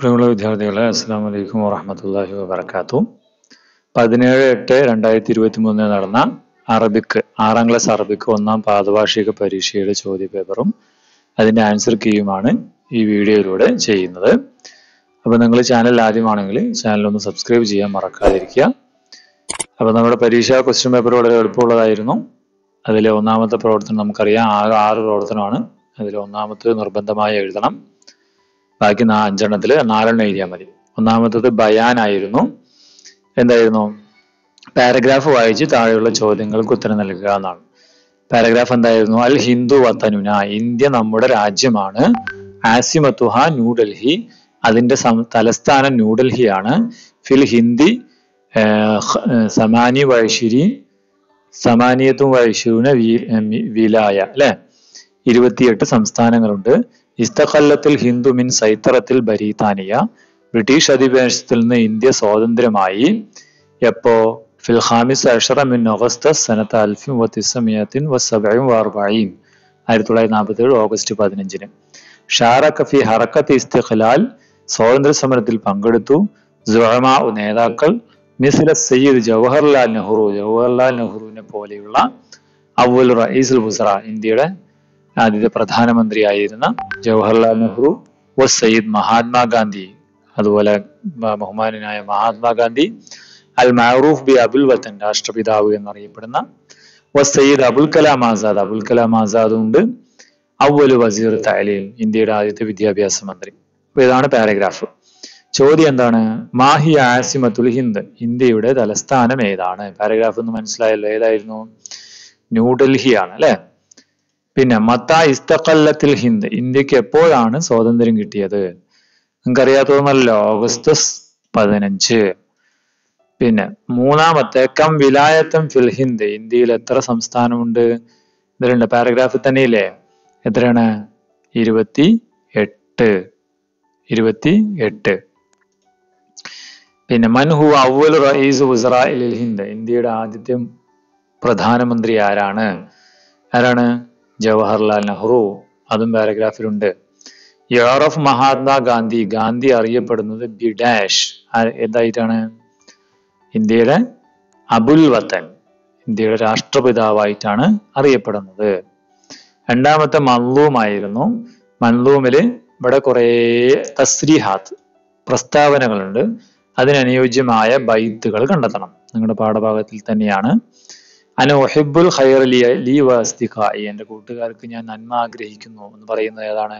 പ്രിയമുള്ള വിദ്യാർത്ഥികളെ അസ്സാം വലൈക്കും വാഹമത്തല്ലാഹി വാബർക്കാത്തു പതിനേഴ് എട്ട് രണ്ടായിരത്തി ഇരുപത്തി മൂന്നിൽ നടന്ന അറബിക്ക് ആറാം ക്ലാസ് അറബിക്ക് ഒന്നാം പാദവാർഷിക പരീക്ഷയുടെ ചോദ്യപേപ്പറും അതിന്റെ ആൻസർ കീയുമാണ് ഈ വീഡിയോയിലൂടെ ചെയ്യുന്നത് അപ്പോൾ നിങ്ങൾ ചാനൽ ആദ്യമാണെങ്കിൽ ചാനൽ ഒന്ന് സബ്സ്ക്രൈബ് ചെയ്യാൻ മറക്കാതിരിക്കുക അപ്പോൾ നമ്മുടെ പരീക്ഷാ ക്വസ്റ്റ്യൻ പേപ്പർ വളരെ എളുപ്പമുള്ളതായിരുന്നു അതിലെ ഒന്നാമത്തെ പ്രവർത്തനം നമുക്കറിയാം ആകെ ആറ് പ്രവർത്തനമാണ് അതിൽ ഒന്നാമത്തെ നിർബന്ധമായി എഴുതണം ബാക്കി നാ അഞ്ചെണ്ണത്തിൽ നാലെണ്ണം എഴുതിയാൽ മതി ഒന്നാമത്തത് ബയാനായിരുന്നു എന്തായിരുന്നു പാരഗ്രാഫ് വായിച്ച് താഴെയുള്ള ചോദ്യങ്ങൾക്ക് ഉത്തരം നൽകുക എന്നാണ് പാരഗ്രാഫ് എന്തായിരുന്നു അൽ ഹിന്ദു വത്തനുന ഇന്ത്യ നമ്മുടെ രാജ്യമാണ് ആസിമത്തുഹ ന്യൂഡൽഹി അതിന്റെ സം- തലസ്ഥാനം ന്യൂഡൽഹിയാണ് ഫിൽ ഹിന്ദി സമാനി വൈശിരി സമാനിയത്തും വൈശൂന വിലായ അല്ലെ ഇരുപത്തിയെട്ട് സംസ്ഥാനങ്ങളുണ്ട് ഇസ്തഖല്ലത്തിൽ ഹിന്ദു മിൻ സൈത്തറത്തിൽ ബരീതാനിയ ബ്രിട്ടീഷ് അധിനിവേശത്തിൽ നിന്ന് ഇന്ത്യ സ്വാതന്ത്ര്യമായി എപ്പോ ഫിൽ ഖാമിസ് അഷറ മിൻ ഓഗസ്റ്റ് സനത്ത് അൽഫിൻ വ തിസമിയത്തിൻ വ സബയും വാർബായും ആയിരത്തി തൊള്ളായിരത്തി നാൽപ്പത്തി ഏഴ് ഓഗസ്റ്റ് പതിനഞ്ചിന് ഷാറഖ് ഫി ഹറക്കത്ത് ഇസ്തിഖലാൽ സ്വാതന്ത്ര്യ സമരത്തിൽ പങ്കെടുത്തു സുഹമാ നേതാക്കൾ മിസില സയ്യിദ് ജവഹർലാൽ നെഹ്റു ജവഹർലാൽ നെഹ്റുവിനെ പോലെയുള്ള അവൽ റഈസുൽ ബുസറ ഇന്ത്യയുടെ ആദ്യത്തെ പ്രധാനമന്ത്രിയായിരുന്ന ജവഹർലാൽ നെഹ്റു വ സയ്യിദ് മഹാത്മാഗാന്ധി അതുപോലെ ബ- ബഹുമാനനായ മഹാത്മാഗാന്ധി അൽ മഅറൂഫ് ബി അബുൽ വത്തൻ രാഷ്ട്രപിതാവ് എന്നറിയപ്പെടുന്ന വ സയ്യിദ് അബുൽ കലാം ആസാദ് അബുൽ കലാം ആസാദും ഉണ്ട് അവല് വസീർ താലീം ഇന്ത്യയുടെ ആദ്യത്തെ വിദ്യാഭ്യാസ മന്ത്രി അപ്പൊ ഇതാണ് പാരഗ്രാഫ് ചോദ്യം എന്താണ് മാഹി ആസിമത്തുൽ ഹിന്ദ് ഇന്ത്യയുടെ തലസ്ഥാനം ഏതാണ് പാരഗ്രാഫ് എന്ന് മനസ്സിലായല്ലോ ഏതായിരുന്നു ന്യൂഡൽഹിയാണ് അല്ലെ പിന്നെ മത്ത ഇസ്തഖല്ലത്തിൽ ഹിന്ദ് ഇന്ത്യക്ക് എപ്പോഴാണ് സ്വാതന്ത്ര്യം കിട്ടിയത് നിങ്ങൾക്കറിയാത്തതൊന്നല്ലോ ഓഗസ്റ്റ് പതിനഞ്ച് പിന്നെ മൂന്നാമത്തെ കം വിലായത്തം ഫിൽ ഹിന്ദ് ഇന്ത്യയിൽ എത്ര സംസ്ഥാനമുണ്ട് ഇതിലുണ്ട് പാരഗ്രാഫിൽ തന്നെയില്ലേ എത്രയാണ് ഇരുപത്തി എട്ട് ഇരുപത്തി എട്ട് പിന്നെ മൻഹു അവൽ റഈസ് ഉസ്രാഇലിൽ ഹിന്ദ് ഇന്ത്യയുടെ ആദ്യത്തെ പ്രധാനമന്ത്രി ആരാണ് ആരാണ് ജവഹർലാൽ നെഹ്റു അതും പാരഗ്രാഫിലുണ്ട് ഇയർ ഓഫ് മഹാത്മാഗാന്ധി ഗാന്ധി അറിയപ്പെടുന്നത് ബി ഡാഷ് എന്തായിട്ടാണ് ഇന്ത്യയുടെ അബുൽ വത്തൻ ഇന്ത്യയുടെ രാഷ്ട്രപിതാവായിട്ടാണ് അറിയപ്പെടുന്നത് രണ്ടാമത്തെ മൻലൂമായിരുന്നു മൻലൂമില് ഇവിടെ കുറേ തസ്രീഹാത്ത് പ്രസ്താവനകളുണ്ട് അതിനനുയോജ്യമായ ബൈത്തുകൾ കണ്ടെത്തണം നിങ്ങളുടെ പാഠഭാഗത്തിൽ തന്നെയാണ് അന ഒഹിബുൽ ഖൈർ ലി ലീ വസ്തിഖായി എൻ്റെ കൂട്ടുകാർക്ക് ഞാൻ നന്മ ആഗ്രഹിക്കുന്നു എന്ന് പറയുന്നത് ഏതാണ്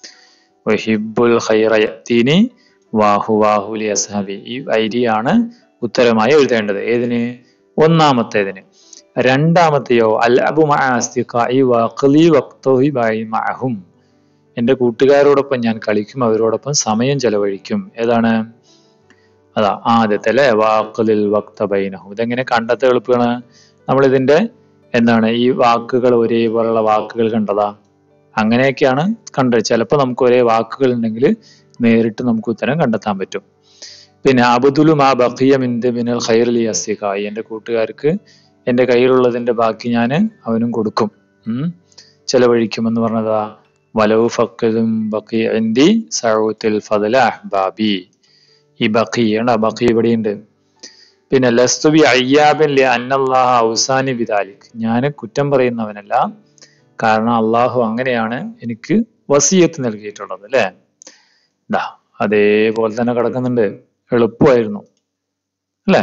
ഒഹിബുൽ ഖൈറ യത്തീനി വാഹു വാഹു ലി അസ്ഹബി ഈ വൈരിയാണ് ഉത്തരമായി എഴുതേണ്ടത് ഏതിന് ഒന്നാമത്തേതിന് രണ്ടാമത്തെയോ അൽ അബു മഅസ്തിഖായി വഖലി വഖ്തുഹി ബൈ മഅഹും എൻ്റെ കൂട്ടുകാരോടൊപ്പം ഞാൻ കളിക്കും അവരോടൊപ്പം സമയം ചെലവഴിക്കും ഏതാണ് അതാ ആദ്യത്തെ അല്ലെ വാക്കുലിൽ വക്ത ബൈനഹും ഇതെങ്ങനെ കണ്ടെത്ത എളുപ്പമാണ് നമ്മൾ ഇതിന്റെ എന്താണ് ഈ വാക്കുകൾ ഒരേപോലുള്ള വാക്കുകൾ കണ്ടതാ അങ്ങനെയൊക്കെയാണ് കണ്ടത് ചിലപ്പോൾ നമുക്ക് ഒരേ വാക്കുകൾ ഉണ്ടെങ്കിൽ നേരിട്ട് നമുക്ക് ഉത്തരം കണ്ടെത്താൻ പറ്റും പിന്നെ അബുദുലു മാ ബഖിയ മിന്ത് മിനൽ ഖൈറലി അസിഖായി എൻ്റെ കൂട്ടുകാർക്ക് എൻ്റെ കയ്യിലുള്ളതിന്റെ ബാക്കി ഞാൻ അവനും കൊടുക്കും ഉം ചെലവഴിക്കുമെന്ന് പറഞ്ഞതാ വലവ് ഫക്കതും ബക്കി എന്തി സൗത്തിൽ ഫദല അഹ്ബാബി ഈ ബഖിയാണ് ബഖി ഇവിടെയുണ്ട് പിന്നെ ലസ്തുബി അയ്യാബിൻ ലി അന്നല്ലാഹ ഔസാനി ബിദാലിക് ഞാൻ കുറ്റം പറയുന്നവനല്ല കാരണം അള്ളാഹു അങ്ങനെയാണ് എനിക്ക് വസീയത്ത് നൽകിയിട്ടുള്ളത് അല്ലേ ദാ അതേപോലെ തന്നെ കിടക്കുന്നുണ്ട് എളുപ്പമായിരുന്നു അല്ലേ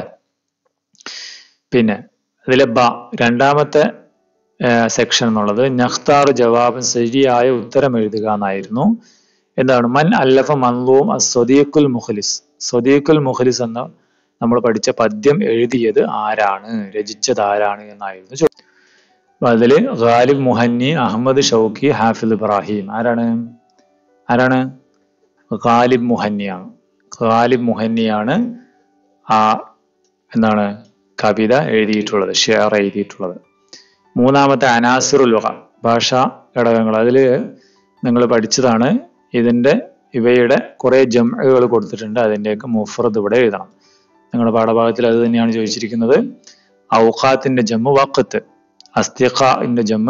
പിന്നെ അതിലെ ബ രണ്ടാമത്തെ സെക്ഷൻ എന്നുള്ളത് നഖ്താർ ജവാബ് ശരിയായ ഉത്തരം എഴുതുക എന്നായിരുന്നു എന്താണ് മൻ അല്ലഫ മൻലൂം സ്വദീഖുൽ മുഖലിസ് സ്വദീഖുൽ മുഖലിസ് എന്ന നമ്മൾ പഠിച്ച പദ്യം എഴുതിയത് ആരാണ് രചിച്ചത് ആരാണ് എന്നായിരുന്നു ചോദ്യം അപ്പൊ അതില് ഗാലിബ് മുഹന്നി അഹമ്മദ് ഷൗക്കി ഹാഫിദ് ഇബ്രാഹിം ആരാണ് ആരാണ് ഗാലിബ് മുഹന്നിയാണ് ഗാലിബ് മുഹന്നിയാണ് ആ എന്താണ് കവിത എഴുതിയിട്ടുള്ളത് ഷെയർ എഴുതിയിട്ടുള്ളത് മൂന്നാമത്തെ അനാസിറുൽ വഖ ഭാഷാ ഘടകങ്ങൾ അതിൽ നിങ്ങൾ പഠിച്ചതാണ് ഇതിന്റെ ഇവയുടെ കുറെ ജംഅകൾ കൊടുത്തിട്ടുണ്ട് അതിൻ്റെയൊക്കെ മുഫ്രദ് ഇവിടെ എഴുതണം നിങ്ങളുടെ പാഠഭാഗത്തിൽ അത് തന്നെയാണ് ചോദിച്ചിരിക്കുന്നത് ഔഖാത്തിന്റെ ജമ്മ് വഖത്ത് അസ്തിഖാന്റെ ജമ്മ്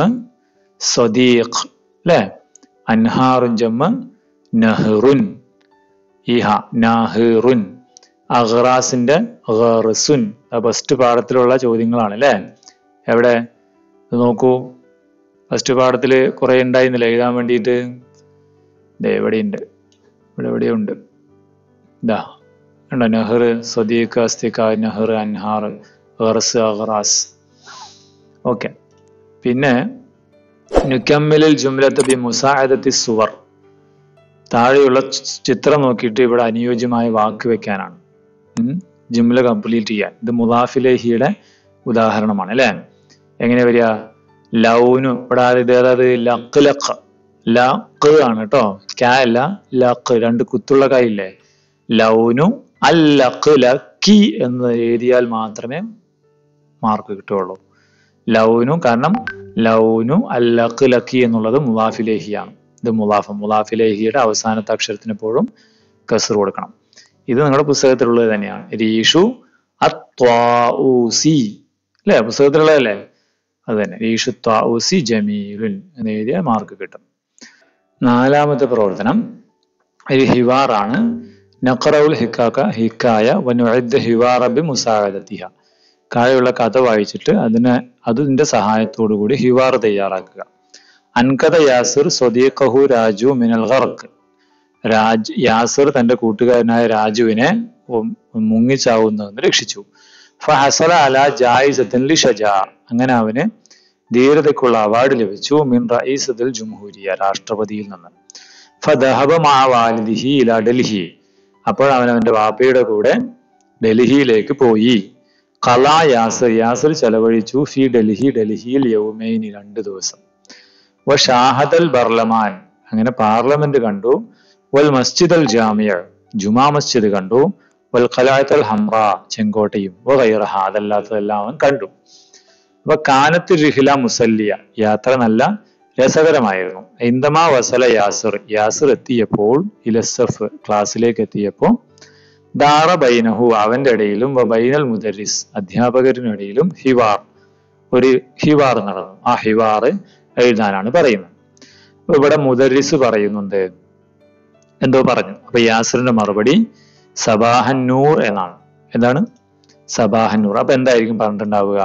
സ്വദീഖ് അല്ലേ അൻഹാറുൻ ജമ്മ് നഹ്റുൻ ഈ ഹ നഹിറുൻ അഹ്റാസിന്റെ ഖർസുൻ ഫസ്റ്റ് പാഠത്തിലുള്ള ചോദ്യങ്ങളാണ് അല്ലേ എവിടെ ഇത് നോക്കൂ ഫസ്റ്റ് പാഠത്തിൽ കുറെ ഉണ്ടായിരുന്നില്ല എഴുതാൻ വേണ്ടിയിട്ട് ദേ എവിടെയുണ്ട് ഇവിടെ എവിടെയുണ്ട് ഇതാ ഉണ്ടോ നെഹർ സദീഖ് അസ്തിക നെഹർ അൻഹാർ ഖർസ് അഹ്റാസ് ഓക്കെ പിന്നെ നുക്കമ്മിലിൽ ജുംലത്ത് ബി മുസാഅദത്തി സുവർ താഴെയുള്ള ചി- ചിത്രം നോക്കിയിട്ട് ഇവിടെ അനുയോജ്യമായ വാക്ക് വെക്കാനാണ് ഉം. ജുംല കംപ്ലീറ്റ് ചെയ്യാൻ ഇത് മുദാഫിലേഹിയുടെ ഉദാഹരണമാണ് അല്ലേ എങ്ങനെ വരിക ലൗനു ഇവിടെ ആദ്യം ഇത് ഏതാത് ലക്ക് ലക്ക് ലക്ക് ആണ് കേട്ടോ ക്യാ അല്ല ലക്ക് രണ്ട് കുത്തുള്ള കായില്ലേ ലൗനു അൽ ലക്ക് ലക്കി എന്ന് എഴുതിയാൽ മാത്രമേ മാർക്ക് കിട്ടുകയുള്ളൂ ലൗനു കാരണം ലൗനു അല്ലക്ക് ലക്കി എന്നുള്ളത് മുലാഫിലേഹിയാണ് ഇത് മുലാഫ് മുലാഫിലേഹിയുടെ അവസാനത്തെ അക്ഷരത്തിന് എപ്പോഴും കസർ കൊടുക്കണം ഇത് നിങ്ങളുടെ പുസ്തകത്തിലുള്ളത് തന്നെയാണ് രീഷു അത്വാഊസി അല്ലേ പുസ്തകത്തിലുള്ളതല്ലേ അത് തന്നെ രീഷു ത്വാഊസി ജമീലുൻ എന്ന് എഴുതിയാൽ മാർക്ക് കിട്ടും നാലാമത്തെ പ്രവർത്തനം ഒരു ഹിവാറാണ് നഖറൗൽ ഹിക്കാക്ക ഹിക്കായ വനുഅദ്ദ ഹിവാറ ബി മുസാഅദത്തിഹ താഴെയുള്ള കഥ വായിച്ചിട്ട് അതിന് അതിന്റെ സഹായത്തോടു കൂടി ഹിവാർ തയ്യാറാക്കുക അൻകഥ യാസിർ സ്വദീഖഹു രാജു മിനൽ ഖർഖ് രാജ് യാസിർ തന്റെ കൂട്ടുകാരനായ രാജുവിനെ ഉം മുങ്ങിച്ചാവുന്നതെന്ന് രക്ഷിച്ചു ഫഹസല അല ജായിസത്തിൻ ലി ഷജാ അങ്ങനെ അവന് ധീരതയ്ക്കുള്ള അവാർഡ് ലഭിച്ചു മിൻ റഈസത്തുൽ ജുംഹൂരിയ രാഷ്ട്രപതിയിൽ നിന്ന് ഫദഹബ മാ വാലിദിഹി ഇല ഡൽഹി അപ്പോൾ അവൻ അവന്റെ വാപ്പയുടെ കൂടെ ഡൽഹിയിലേക്ക് പോയി കലാ യാസർ യാസർ ചെലവഴിച്ചു ഫി ഡൽഹി ഡൽഹിയിൽ യൗമൈനി രണ്ട് ദിവസം വ ഷാഹദൽ ബർലമാൻ അങ്ങനെ പാർലമെന്റ് കണ്ടു വൽ മസ്ജിദ് അൽ ജാമിയ ജുമാ മസ്ജിദ് കണ്ടു വൽ ഖലാഅത്ത് ഹംറ ചെങ്കോട്ടയും വ ഗൈറഹ അതല്ലാത്തതെല്ലാം അവൻ കണ്ടു അപ്പൊ കാനത്ത് റിഹില മുസല്ലിയ യാത്ര നല്ല രസകരമായിരുന്നു ഇന്ദമാ വസല യാസിർ യാസിർ എത്തിയപ്പോൾ ഇലസഫ് ക്ലാസ്സിലേക്ക് എത്തിയപ്പോൾ ദാറ ബൈനഹു അവന്റെ ഇടയിലും വ ബൈനൽ മുദരിസ് അധ്യാപകരിനിടയിലും ഹിവാർ ഒരു ഹിവാർ നടന്നു ആ ഹിവാർ എഴുതാനാണ് പറയുന്നത് അപ്പൊ ഇവിടെ മുദരിസ് പറയുന്നുണ്ട് എന്തോ പറഞ്ഞു അപ്പൊ യാസിറിന്റെ മറുപടി സബാഹൻ നൂർ എന്നാണ് എന്താണ് സബാഹൻ നൂർ അപ്പൊ എന്തായിരിക്കും പറഞ്ഞിട്ടുണ്ടാവുക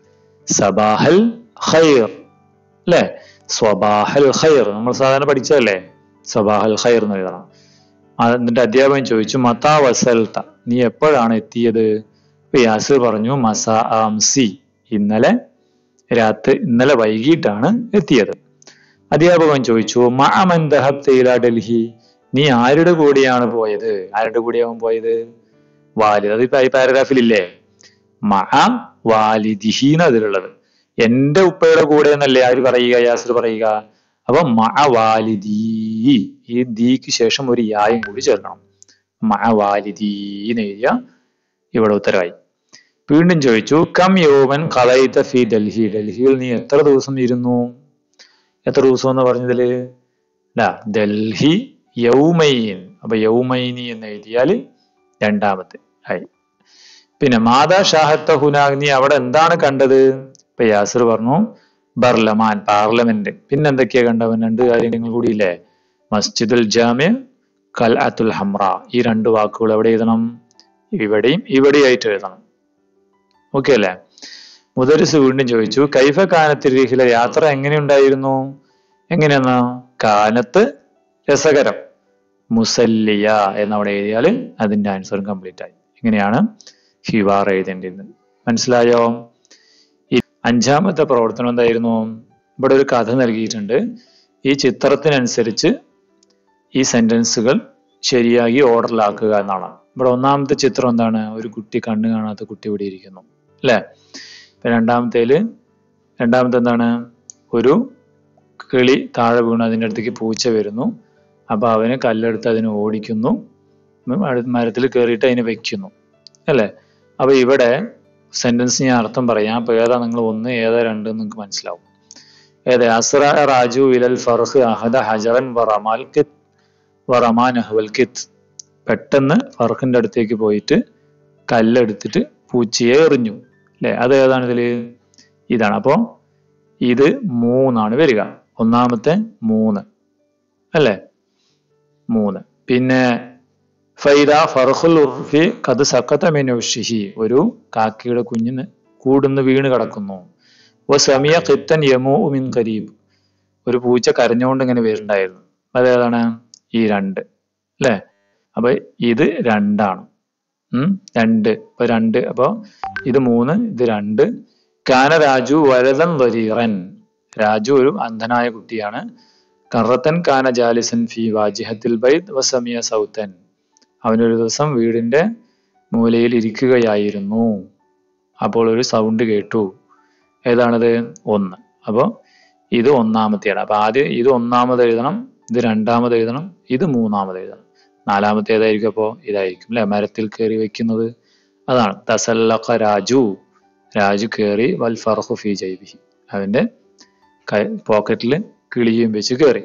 സബാഹൽ ഖൈർ അല്ലെ സ്വബാഹൽ ഖൈർ നമ്മൾ സാധാരണ പഠിച്ചതല്ലേ സബാഹൽ ഖൈർ എന്ന് എഴുതണം ആ, എന്നിട്ട് അധ്യാപകൻ ചോദിച്ചു മത്താ വസൽത്ത നീ എപ്പോഴാണ് എത്തിയത് അപ്പൊ യാസിർ പറഞ്ഞു മസാ ആംസി ഇന്നലെ രാത്രി ഇന്നലെ വൈകിട്ടാണ് എത്തിയത് അധ്യാപകൻ ചോദിച്ചു മഅമൻ ദഹബ്ത ഇലാ ഡൽഹി നീ ആരുടെ കൂടെയാണ് പോയത് ആരുടെ കൂടെയാവും പോയത് വാലിദ് അത് ഇപ്പൊ ഈ പാരഗ്രാഫിലില്ലേ മഅ വാലിദിഹീന്ന് അതിലുള്ളത് എന്റെ ഉപ്പയുടെ കൂടെ എന്നല്ലേ ആര് പറയുക യാസിർ പറയുക അപ്പൊ മഅ വാലിദീ ഈ ദീക്ക് ശേഷം ഒരു യായും കൂടി ചേർക്കണം മഅ വാലിദീ എന്ന് എഴുതിയ ഇവിടെ ഉത്തരവായി വീണ്ടും ചോദിച്ചു കം യോമൻ കളയിത്ത ഫി ഡൽഹി ഡൽഹിയിൽ നീ എത്ര ദിവസം ഇരുന്നു എത്ര ദിവസം എന്ന് പറഞ്ഞതില് അല്ല ഡൽഹി യൗമൈൻ അപ്പൊ യൗമൈനി എന്ന് എഴുതിയാൽ രണ്ടാമത്തെ ആയി പിന്നെ മാതാ ഷാഹത്ത ഹുനാഗ് നീ അവിടെ എന്താണ് കണ്ടത് ഇപ്പൊ യാസിർ പറഞ്ഞു ബർലമാൻ പാർലമെന്റ് പിന്നെ എന്തൊക്കെയാ കണ്ടവൻ രണ്ട് കാര്യങ്ങൾ കൂടിയില്ലേ മസ്ജിദുൽ ജാമ്യ കൽ അത്തുൽ ഹംറ ഈ രണ്ട് വാക്കുകൾ എവിടെ എഴുതണം ഇവിടെയും ഇവിടെയായിട്ട് എഴുതണം ഓക്കെ അല്ലേ മുദരിസ് വീണ്ടും ചോദിച്ചു കൈഫ കാനത്ത് രീഹിലെ യാത്ര എങ്ങനെയുണ്ടായിരുന്നു എങ്ങനെയെന്ന് കാനത്ത് രസകരം മുസല്ലിയ എന്നവിടെ എഴുതിയാൽ അതിന്റെ ആൻസറും കംപ്ലീറ്റ് ആയി ഇങ്ങനെയാണ് ഹിവാർ എഴുതേണ്ടിയിരുന്നത് മനസ്സിലായോ ഈ അഞ്ചാമത്തെ പ്രവർത്തനം എന്തായിരുന്നു ഇവിടെ ഒരു കഥ നൽകിയിട്ടുണ്ട് ഈ ചിത്രത്തിനനുസരിച്ച് ഈ സെന്റൻസുകൾ ശരിയാക്കി ഓർഡറിലാക്കുക എന്നാണ് ഇവിടെ ഒന്നാമത്തെ ചിത്രം എന്താണ് ഒരു കുട്ടി കണ്ണ് കാണാത്ത കുട്ടി ഇവിടെ ഇരിക്കുന്നു അല്ലേ ഇപ്പൊ രണ്ടാമത്തേല് രണ്ടാമത്തെ എന്താണ് ഒരു കിളി താഴെ വീണു അതിൻ്റെ അടുത്തേക്ക് പൂച്ച വരുന്നു അപ്പൊ അവന് കല്ലെടുത്ത് അതിനെ ഓടിക്കുന്നു ഉം അടുത്ത മരത്തിൽ കയറിയിട്ട് അതിനെ വെക്കുന്നു അല്ലേ അപ്പൊ ഇവിടെ സെന്റൻസ് ഞാൻ അർത്ഥം പറയാം അപ്പൊ ഏതാ നിങ്ങൾ ഒന്ന് ഏതാ രണ്ട് എന്ന് നിങ്ങൾക്ക് മനസ്സിലാവും ഏത് അസ്ര റാജു ഇലൽ ഫർഹ് അഹദ ഹജറൻ വറമാൽ കിത്ത് വറമാൻ അഹ്വൽ കിത്ത് പെട്ടെന്ന് ഫർഹിന്റെ അടുത്തേക്ക് പോയിട്ട് കല്ലെടുത്തിട്ട് പൂച്ചയെ എറിഞ്ഞു അല്ലെ അത് ഏതാണ് ഇതില് ഇതാണ് അപ്പോ ഇത് മൂന്നാണ് വരിക ഒന്നാമത്തെ മൂന്ന് അല്ലേ മൂന്ന് പിന്നെ ഫൈദ ഫർഹുൽ ഉർഫി കത് സക്കത്ത മിനുഷിഹി ഒരു കാക്കയുടെ കുഞ്ഞിന് കൂടുന്ന് വീണ് കിടക്കുന്നു വ സമിയ ഖിത്തൻ യമു മിൻ കരീബ് ഒരു പൂച്ച കരഞ്ഞുകൊണ്ട് ഇങ്ങനെ വരുന്നുണ്ടായിരുന്നു അതേതാണ് ഈ രണ്ട് അല്ലേ അപ്പൊ ഇത് രണ്ടാണ് ഉം രണ്ട് ഇപ്പൊ രണ്ട് അപ്പൊ ഇത് മൂന്ന് ഇത് രണ്ട് കാന രാജു വരദൻ വരീറൻ രാജു ഒരു അന്ധനായ കുട്ടിയാണ് കറത്തൻ കാന ജാലിസൻ ഫി വാജിഹത്തിൽ ബൈദ് വസമിയ സൗത്തൻ അവനൊരു ദിവസം വീടിന്റെ മൂലയിൽ ഇരിക്കുകയായിരുന്നു അപ്പോൾ ഒരു സൗണ്ട് കേട്ടു ഏതാണത് ഒന്ന് അപ്പോൾ ഇത് ഒന്നാമത്തെയാണ് അപ്പൊ ആദ്യം ഇത് ഒന്നാമത് എഴുതണം ഇത് രണ്ടാമത് എഴുതണം ഇത് മൂന്നാമത് എഴുതണം നാലാമത്തെ ഏതായിരിക്കും അപ്പോ ഇതായിരിക്കും അല്ലെ മരത്തിൽ കയറി വെക്കുന്നത് അതാണ് തസല്ലഖ രാജു രാജു കയറി വൽ ഫർഹു ഫി ജൈബിഹി അവന്റെ പോക്കറ്റിൽ കിളിയും വെച്ച് കയറി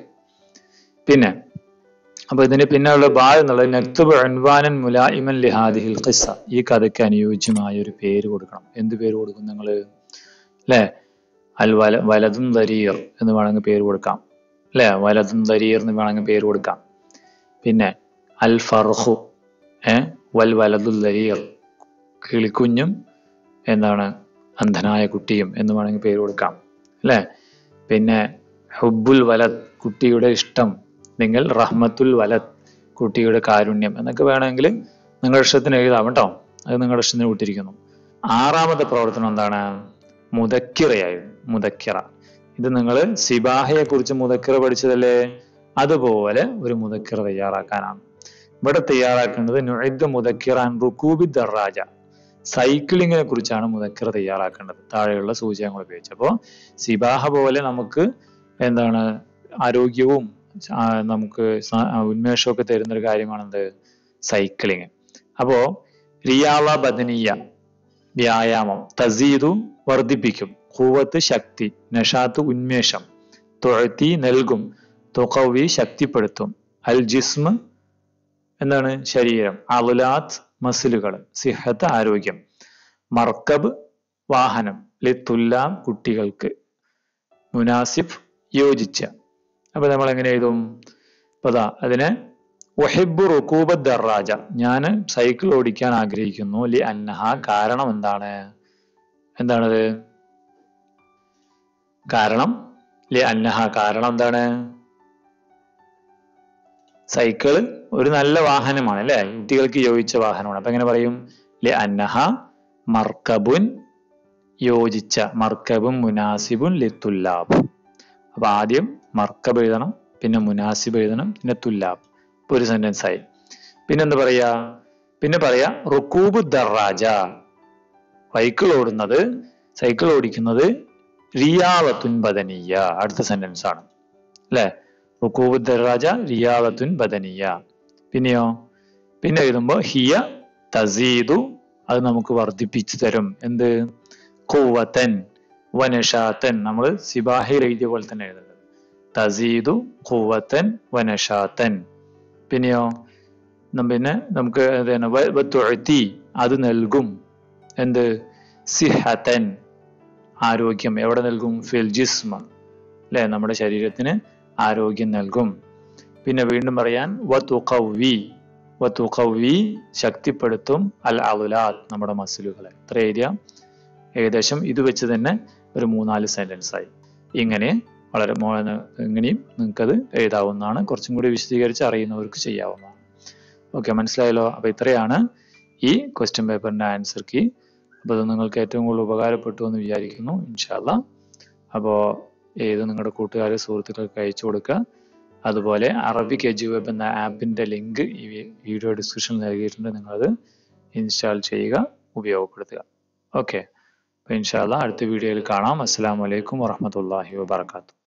പിന്നെ അപ്പൊ ഇതിന് പിന്നെയുള്ള ബാ എന്നുള്ളത് നക്തുബ് അൻവാനൻ മുലായിമൻ ലിഹാദിഹിൽ ഖിസ്സ ഈ കഥയ്ക്ക് അനുയോജ്യമായ ഒരു പേര് കൊടുക്കണം എന്ത് പേര് കൊടുക്കും നിങ്ങൾ അല്ലേ അൽ വല വലതും ദരീർ എന്ന് വേണമെങ്കിൽ പേര് കൊടുക്കാം അല്ലേ വലതും ദരീർ എന്ന് വേണമെങ്കിൽ പേര് കൊടുക്കാം പിന്നെ അൽ ഫർഹു ഏ വൽ വലതുൽ ദരീർ കിളിക്കുഞ്ഞും എന്താണ് അന്ധനായ കുട്ടിയും എന്ന് വേണമെങ്കിൽ പേര് കൊടുക്കാം അല്ലേ പിന്നെ ഹുബുൽ വലത് കുട്ടിയുടെ ഇഷ്ടം നിങ്ങൾ റഹ്മത്തുൽ വലത് കുട്ടിയുടെ കാരുണ്യം എന്നൊക്കെ വേണമെങ്കിൽ നിങ്ങളുടെ ഇഷ്ടത്തിന് എഴുതാം കേട്ടോ അത് നിങ്ങളുടെ ഇഷ്ടത്തിന് വിട്ടിരിക്കുന്നു ആറാമത്തെ പ്രവർത്തനം എന്താണ് മുതക്കിറയായിരുന്നു മുതക്കിറ ഇത് നിങ്ങൾ സിബാഹയെ കുറിച്ച് മുതക്കിറ പഠിച്ചതല്ലേ അതുപോലെ ഒരു മുതക്കിറ തയ്യാറാക്കാനാണ് ഇവിടെ തയ്യാറാക്കേണ്ടത് നുഴദ് മുതക്കിറാൻ റുക്കൂബി ദറാജ സൈക്ലിങ്ങിനെ കുറിച്ചാണ് മുതക്കിറ തയ്യാറാക്കേണ്ടത് താഴെയുള്ള സൂചകങ്ങൾ ഉപയോഗിച്ച് അപ്പോൾ സിബാഹ പോലെ നമുക്ക് എന്താണ് ആരോഗ്യവും ആ, നമുക്ക് സ- ആ, ഉന്മേഷമൊക്കെ തരുന്ന ഒരു കാര്യമാണെന്ത് സൈക്ലിങ് അപ്പോ റിയാള ബദനീയ വ്യായാമം തസീദു വർദ്ധിപ്പിക്കും കൂവത്ത് ശക്തി നഷാത്ത് ഉന്മേഷം തൊഴത്തി നൽകും തുകവി ശക്തിപ്പെടുത്തും അൽ ജിസ്മ് എന്താണ് ശരീരം അലുലാത്ത് മസിലുകൾ സിഹത്ത് ആരോഗ്യം മർക്കബ് വാഹനം ലിത്തുല്ലാം കുട്ടികൾക്ക് മുനാസിഫ് യോജിച്ച അപ്പൊ നമ്മൾ എങ്ങനെ എഴുതും അപ്പൊ ദാ അതിനെ ഒഹിബു റുക്കൂബ ദറാജ ഞാൻ സൈക്കിൾ ഓടിക്കാൻ ആഗ്രഹിക്കുന്നു ലി അന്നഹ കാരണം എന്താണ് എന്താണത് കാരണം ലി അന്നഹ കാരണം എന്താണ് സൈക്കിൾ ഒരു നല്ല വാഹനമാണ് അല്ലെ കുട്ടികൾക്ക് യോജിച്ച വാഹനമാണ് അപ്പൊ എങ്ങനെ പറയും ലി അന്നഹ മർക്കബുൻ യോജിച്ച മർക്കബും മുനാസിബുൻ ലിത്തുല്ലാബ് അപ്പൊ ആദ്യം മർക്കബ് എഴുതണം പിന്നെ മുനാസിബ് എഴുതണം പിന്നെ തുല്ലാബ് ഇപ്പൊ ഒരു സെന്റൻസ് ആയി പിന്നെന്താ പറയാ പിന്നെ പറയാ റുക്കൂബ് ദറാജ സൈക്കിൾ ഓടുന്നത് സൈക്കിൾ ഓടിക്കുന്നത് റിയാവത്തുൻ ബദനീയ അടുത്ത സെന്റൻസ് ആണ് അല്ലെ റുക്കൂബ് ദറാജ റിയാവത്തുൻ ബദനീയ പിന്നെയോ പിന്നെ എഴുതുമ്പോ ഹിയ തസീദു അത് നമുക്ക് വർദ്ധിപ്പിച്ചു തരും എന്ത് കൂവത്തൻ വനഷാത്തൻ നമ്മൾ സിബാഹിൽ എഴുതിയ പോലെ തന്നെ എഴുതുന്നത് തസീദു കൂവത്തൻ വനഷാത്തൻ പിന്നെയോ നം പിന്നെ നമുക്ക് എന്താണ് വ- വത്തുഅത്തി അത് നൽകും എന്ത് സിഹത്തൻ ആരോഗ്യം എവിടെ നൽകും ഫിൽ ജിസ്മ അല്ലെ നമ്മുടെ ശരീരത്തിന് ആരോഗ്യം നൽകും പിന്നെ വീണ്ടും പറയാൻ വത്തുഖവി വത്തുഖവി ശക്തിപ്പെടുത്തും അൽ അലുലാത്ത് നമ്മുടെ മസിലുകളെ ഇത്ര ഏരിയ ഏകദേശം ഇത് വെച്ച് തന്നെ ഒരു മൂന്നാല് സെന്റൻസ് ആയി ഇങ്ങനെ വളരെ മോ- ഇങ്ങനെയും നിങ്ങൾക്കത് എഴുതാവുന്നതാണ് കുറച്ചും കൂടി വിശദീകരിച്ച് അറിയുന്നവർക്ക് ചെയ്യാവുന്നതാണ് ഓക്കെ മനസ്സിലായല്ലോ അപ്പൊ ഇത്രയാണ് ഈ ക്വസ്റ്റ്യൻ പേപ്പറിന്റെ ആൻസർ കീ അപ്പോൾ ഇത് നിങ്ങൾക്ക് ഏറ്റവും കൂടുതൽ ഉപകാരപ്പെട്ടു എന്ന് വിചാരിക്കുന്നു ഇൻഷാല്ല അപ്പോൾ ഏത് നിങ്ങളുടെ കൂട്ടുകാർ സുഹൃത്തുക്കൾക്ക് അയച്ചു കൊടുക്കുക അതുപോലെ അറബിക് എജു വെബ് എന്ന ആപ്പിന്റെ ലിങ്ക് ഈ വീഡിയോ ഡിസ്ക്രിപ്ഷനിൽ നൽകിയിട്ടുണ്ട് നിങ്ങളത് ഇൻസ്റ്റാൾ ചെയ്യുക ഉപയോഗപ്പെടുത്തുക ഓക്കെ അപ്പോൾ ഇൻഷാല്ല അടുത്ത വീഡിയോയിൽ കാണാം അസ്സാം വലൈക്കും വറഹമത്തല്ലാഹി വാബർക്കാത്തു